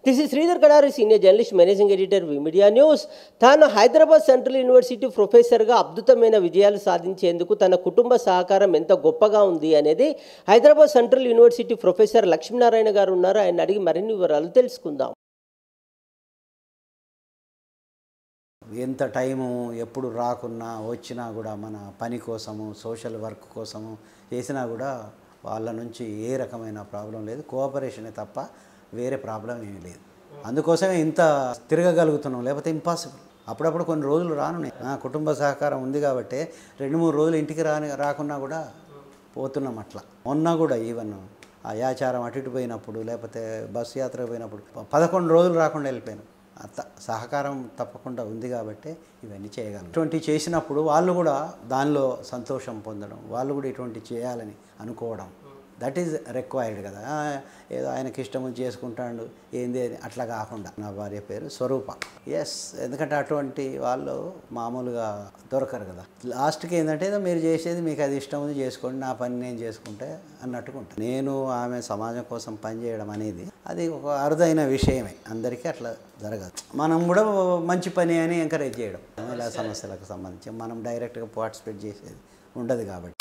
This is Sridhar Kadari senior journalist managing editor media news తాను Hyderabad central university ప్రొఫెసర్గా అద్భుతమైన విజయాలు సాధించేందుకు తన కుటుంబ సహకారం ఎంత గొప్పగా ఉంది అనేది Hyderabad central university professor Lakshminarayana గారు ఉన్నారు ఆయన అడిగి మరిన్ని వివరాలు తెలుసుకుందాం ఎంత టైము ఎప్పుడు రాకున్నా వచ్చినా కూడా మన పని కోసము సోషల్ వర్క్ కోసము చేసినా కూడా వాళ్ళ నుంచి ఏ రకమైన ప్రాబ్లం లేదు కోఆపరేషనే తప్ప వేరే ప్రాబ్లం ఏమీ లేదు అందుకోసమే ఇంత తిరగగలుగుతున్నాం లేకపోతే ఇంపాసిబుల్ అప్పుడప్పుడు కొన్ని రోజులు రాను నేను. నా కుటుంబ సహకారం ఉంది కాబట్టి రెండు మూడు రోజులు ఇంటికి రాని రాకున్నా కూడా పోతున్నాం అట్లా మొన్న కూడా ఈవెన్ ఆ యాచారం అటు ఇటు పోయినప్పుడు లేకపోతే బస్సు యాత్రకు పోయినప్పుడు ప- పదకొండు రోజులు రాకుండా వెళ్ళిపోయాను అంత సహకారం తప్పకుండా ఉంది కాబట్టి ఇవన్నీ చేయగలం ఇటువంటి చేసినప్పుడు వాళ్ళు కూడా దానిలో సంతోషం పొందడం వాళ్ళు కూడా ఇటువంటి చేయాలని అనుకోవడం దట్ ఈజ్ రిక్వైర్డ్ కదా ఆ, ఏదో ఆయనకి ఇష్టం వచ్చి చేసుకుంటాడు ఏంది అని అట్లా కాకుండా నా భార్య పేరు స్వరూప ఎస్ ఎందుకంటే అటువంటి వాళ్ళు మామూలుగా దొరకరు కదా లాస్ట్కి ఏంటంటే ఏదో మీరు చేసేది మీకు అది ఇష్టం ఉంది చేసుకోండి నా పని నేను చేసుకుంటే అన్నట్టుగా ఉంటాను నేను ఆమె సమాజం కోసం పనిచేయడం అనేది అది ఒక అరుదైన విషయమే అందరికీ అట్లా జరగదు మనం కూడా మంచి పని అని ఎంకరేజ్ చేయడం మహిళా సమస్యలకు సంబంధించి మనం డైరెక్ట్గా పార్టిసిపేట్ చేసేది ఉండదు కాబట్టి